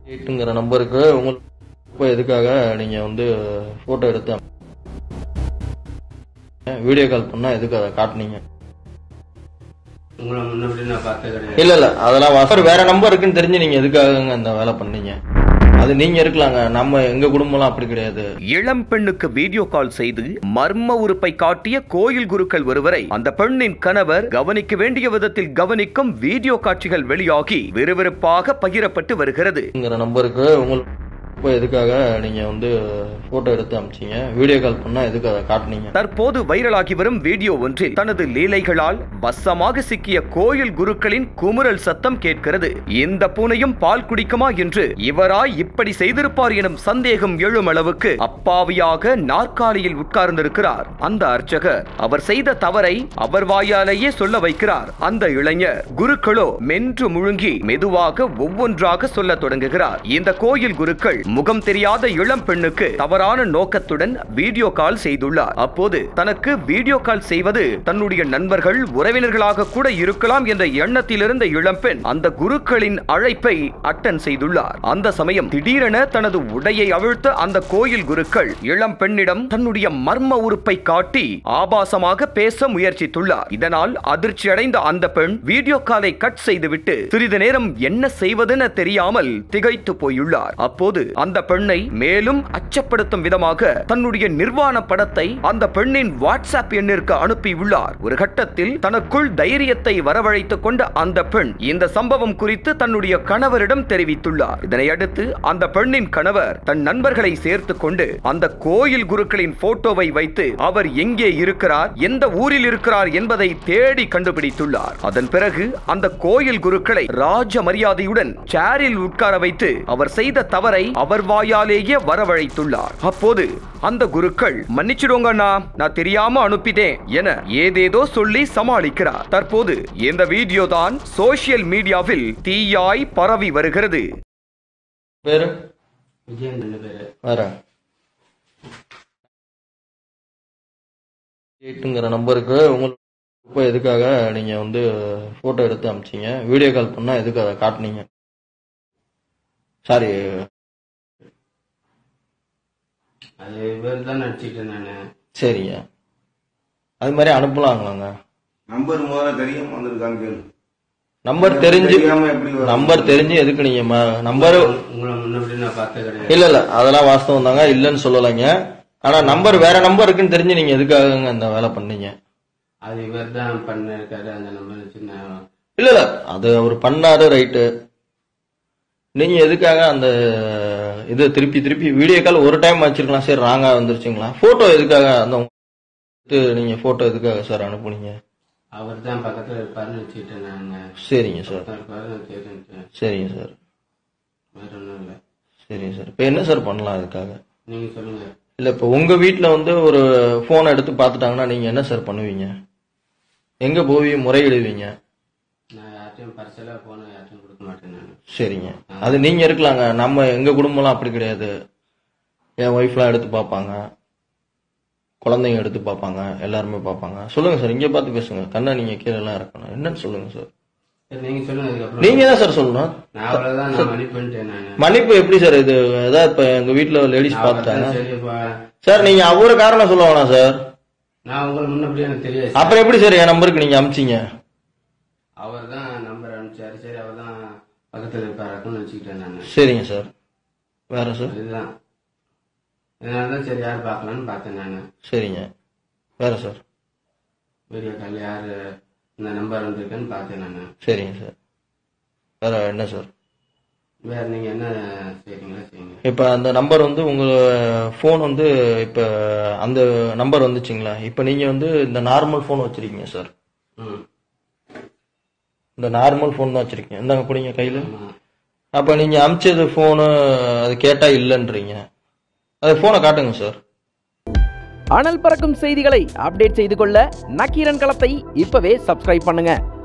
எயிட்டுங்கிற நம்பருக்கு உங்களுக்கு இப்போ எதுக்காக நீங்கள் வந்து ஃபோட்டோ எடுத்து வீடியோ கால் பண்ணால் எதுக்கு அதை காட்டுனீங்க உங்களை முன்னபடி நான் பார்த்தே கிடையாது இல்ல இல்ல அதெல்லாம் வசர் வேற நம்பர் இருக்குன்னு தெரிஞ்சு நீங்க எதுக்காகங்க அந்த வேலை பண்ணீங்க அது நீங்க இருக்கலாங்க நம்ம எங்க குடும்பம்லாம் அப்படி கிடையாது இளம் பெண்ணுக்கு வீடியோ கால் செய்து மர்ம உறுப்பை காட்டிய கோயில் குருக்கள் ஒருவரை அந்த பெண்ணின் கணவர் கவனிக்க வேண்டிய விதத்தில் கவனிக்கும் வீடியோ காட்சிகள் வெளியாகி விறுவிறுப்பாக பகிரப்பட்டு வருகிறது ங்கிற நம்பருக்கு உங்களுக்கு இப்போ எதுக்காக நீங்க வந்து போட்டோ எடுத்து அமிச்சீங்க வீடியோ கால் பண்ணா எதுக்கு அதை காட்டுனீங்க தற்போது வைரலாகி வரும் வீடியோ ஒன்றில் தனது லீலைகளால் வசமாக சிக்கிய கோயில் குருக்களின் குமுறல் சத்தம் கேட்கிறது இந்த பூனையும் பால் குடிக்குமா என்று இவராய் இப்படி செய்திருப்பார் எனும் சந்தேகம் எழும் அளவுக்கு அப்பாவியாக நாற்காலியில் உட்கார்ந்திருக்கிறார் அந்த அர்ச்சகர் அவர் செய்த தவறை அவர் வாயாலேயே சொல்ல வைக்கிறார் அந்த இளைஞர் குருக்களோ மென்று முழுங்கி மெதுவாக ஒவ்வொன்றாக சொல்ல தொடங்குகிறார் இந்த கோயில் குருக்கள் முகம் தெரியாத இளம் பெண்ணுக்கு தவறான நோக்கத்துடன் வீடியோ கால் செய்துள்ளார் அப்போது தனக்கு வீடியோ கால் செய்வது தன்னுடைய நண்பர்கள் உறவினர்களாக கூட இருக்கலாம் என்ற எண்ணத்தில் இருந்த இளம்பெண் அந்த குருக்களின் அழைப்பை அட்டன் செய்துள்ளார் அந்த சமயம் திடீரென தனது உடையை அவிழ்த்த அந்த கோயில் குருக்கள் இளம் பெண்ணிடம் தன்னுடைய மர்ம உறுப்பை காட்டி ஆபாசமாக பேச முயற்சித்துள்ளார் இதனால் அதிர்ச்சி அடைந்த அந்த பெண் வீடியோ காலை கட் செய்துவிட்டு சிறிது நேரம் என்ன செய்வதென தெரியாமல் திகைத்து போயுள்ளார் அப்போது அந்த பெண்ணை மேலும் அச்சப்படுத்தும் விதமாக தன்னுடைய நிர்வாண படத்தை அந்த பெண்ணின் வாட்ஸ்அப் எண்ணிற்கு அனுப்பியுள்ளார் ஒரு கட்டத்தில் தனக்குள் தைரியத்தை வரவழைத்துக் கொண்ட அந்த பெண் இந்த சம்பவம் குறித்து தன்னுடைய கணவரிடம் தெரிவித்துள்ளார் இதனை அடுத்து அந்த பெண்ணின் கணவர் தன் நண்பர்களை சேர்த்துக் கொண்டு அந்த கோயில் குருக்களின் போட்டோவை வைத்து அவர் எங்கே இருக்கிறார் எந்த ஊரில் இருக்கிறார் என்பதை தேடி கண்டுபிடித்துள்ளார் அதன் பிறகு அந்த கோயில் குருக்களை ராஜ மரியாதையுடன் சேரில் உட்கார வைத்து அவர் செய்த தவறை அவர் வாயாலேயே வரவழைத்துள்ளார் அப்போது அந்த குருக்கள் மன்னிச்சிடுங்க அண்ணா நான் தெரியாம அனுப்பிட்டேன் என ஏதேதோ சொல்லி சமாளிக்கிறார் தற்போது இந்த வீடியோ தான் சோசியல் மீடியாவில் தீயாய் பரவி வருகிறது பேரு விஜயன் ரெண்டு பேரு வேற எயிட்டுங்கிற நம்பருக்கு உங்களுக்கு இப்போ எதுக்காக நீங்க வந்து போட்டோ எடுத்து அமிச்சீங்க வீடியோ கால் பண்ணா எதுக்கு அதை காட்டுனீங்க சாரி அது இவர் தான் நடிச்சிட்டு நானு சரிங்க அது மாதிரி அனுப்பலாங்களாங்க நம்பர் முதல்ல தெரியாம வந்திருக்கான்னு கேளு நம்பர் தெரிஞ்சு தெரியாம எப்படி வரும்? நம்பர் தெரிஞ்சு எதுக்கு நீங்க நம்பர் உங்களை முன்னபடி நான் பார்த்தே கிடையாது இல்ல இல்ல அதெல்லாம் வாஸ்தவம் தாங்க இல்லைன்னு சொல்லலைங்க ஆனா நம்பர் வேற நம்பர் இருக்குன்னு தெரிஞ்சு நீங்க எதுக்காகங்க அந்த வேலை பண்ணீங்க அது இவர் தான் பண்ணிருக்காரு அந்த நம்பர் வச்சு நான் இல்ல இல்ல அது அவர் பண்ணாரு ரைட்டு நீங்க எதுக்காக அந்த இது திருப்பி திருப்பி வீடியோ கால் ஒரு டைம் வச்சிருக்கலாம் சரி ராங்கா வந்துருச்சுங்களா போட்டோ எதுக்காக அந்த இது நீங்க போட்டோ எதுக்காக சார் அனுப்புனீங்க அவர் தான் பக்கத்துல இருப்பாருன்னு வச்சுக்கிட்டேன் நாங்க சரிங்க சார் இருப்பாரு நான் தெரிஞ்சுட்டேன் சரிங்க சார் வேற ஒன்றும் இல்லை சரிங்க சார் இப்போ என்ன சார் பண்ணலாம் அதுக்காக நீங்க சொல்லுங்க இல்ல இப்போ உங்க வீட்ல வந்து ஒரு போன் எடுத்து பார்த்துட்டாங்கன்னா நீங்க என்ன சார் பண்ணுவீங்க எங்க போய் முறையிடுவீங்க நான் யார்ட்டையும் பர்சலா போன யார்ட்டையும் கொடுக்க மாட்டேன் நான் சரிங்க அது நீங்க இருக்கலாங்க நம்ம எங்க குடும்பம்லாம் அப்படி கிடையாது என் ஒய்ஃப்லாம் எடுத்து பார்ப்பாங்க குழந்தைங்க எடுத்து பார்ப்பாங்க எல்லாருமே பார்ப்பாங்க சொல்லுங்க சார் இங்க பார்த்து பேசுங்க கண்ணை நீங்க கீழே எல்லாம் இருக்கணும் என்னன்னு சொல்லுங்க சார் சரி நீங்க சொல்லுங்க அதுக்கப்புறம் நீங்க தான் சார் சொல்லணும் நான் அவ்வளவுதான் நான் மணி பண்ணிட்டேன் நானு மன்னிப்பு எப்படி சார் இது ஏதாவது இப்ப எங்க வீட்ல லேடிஸ் நான் பார்த்துட்டாங்க அவர்தான் சரி பா- சார் நீங்க அவரு காரணம் சொல்ல வேணாம் சார் நான் உங்களுக்கு முன்னபடியே எனக்கு தெரியாது அப்புறம் எப்படி சார் என் நம்பருக்கு நீங்க அமிச்சீங்க அவர் தான் நம்பர் அனுப்பிச்சாரு சரி அவர் தான் பக்கத்துல இருப்பாருன்னு வச்சுக்கிட்டேன் நான் சரிங்க சார் வேற சார் அதுதான் இதனால தான் சரி யார் பார்க்கலான்னு பார்த்தேன் நான் சரிங்க வேற சார் வீடியோ கால் யார் இந்த நம்பர் வந்திருக்குன்னு பார்த்தேன் நான் சரிங்க சார் வேற என்ன சார் வேற நீங்க என்ன செய்றீங்களோ செய்யுங்க இப்ப அந்த நம்பர் வந்து உங்க ஃபோன் வந்து இப்ப அந்த நம்பர் வந்துச்சுங்களா இப்ப நீங்க வந்து இந்த நார்மல் ஃபோன் வச்சிருக்கீங்க சார் ம் இந்த நார்மல் ஃபோன் தான் வச்சிருக்கீங்க இந்தாங்க பிடிங்க கையில ஆமா அப்ப நீங்க அமிச்சது ஃபோனு அது கேட்டா இல்லைன்றீங்க அது ஃபோனை காட்டுங்க சார் அனல் பறக்கும் செய்திகளை அப்டேட் செய்து கொள்ள நக்கீரன் களத்தை இப்பவே சப்ஸ்கிரைப் பண்ணுங்க